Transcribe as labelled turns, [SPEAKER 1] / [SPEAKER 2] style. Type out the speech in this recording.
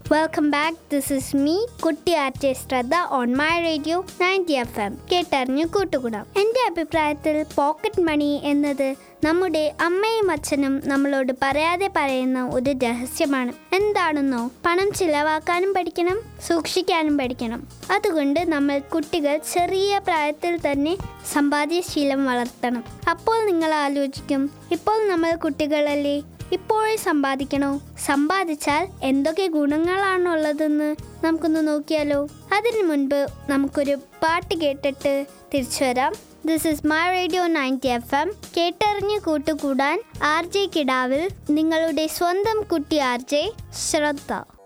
[SPEAKER 1] welcome back this is me കുട്ടി ആർട്ടി ശ്രദ്ധ on my radio ninety F M കേട്ടറിഞ്ഞു കൂട്ടുകൂടാം എൻ്റെ അഭിപ്രായത്തിൽ പോക്കറ്റ് മണി എന്നത് നമ്മുടെ അമ്മയും അച്ഛനും നമ്മളോട് പറയാതെ പറയുന്ന ഒരു രഹസ്യമാണ് എന്താണെന്നോ പണം ചിലവാക്കാനും പഠിക്കണം സൂക്ഷിക്കാനും പഠിക്കണം അതുകൊണ്ട് നമ്മൾ കുട്ടികൾ ചെറിയ പ്രായത്തിൽ തന്നെ സമ്പാദ്യശീലം വളർത്തണം അപ്പോൾ നിങ്ങൾ ആലോചിക്കും ഇപ്പോൾ നമ്മൾ കുട്ടികളല്ലേ ഇപ്പോഴേ സമ്പാദിക്കണോ സമ്പാദിച്ചാൽ എന്തൊക്കെ ഗുണങ്ങളാണുള്ളതെന്ന് നമുക്കൊന്ന് നോക്കിയാലോ അതിനു മുൻപ് നമുക്കൊരു പാട്ട് കേട്ടിട്ട് തിരിച്ചു വരാം this is my radio ninety F M കേട്ടറിഞ്ഞ് കൂട്ടുകൂടാൻ ആർ ജെ കിടാവിൽ നിങ്ങളുടെ സ്വന്തം കുട്ടി ആർ ജെ ശ്രദ്ധ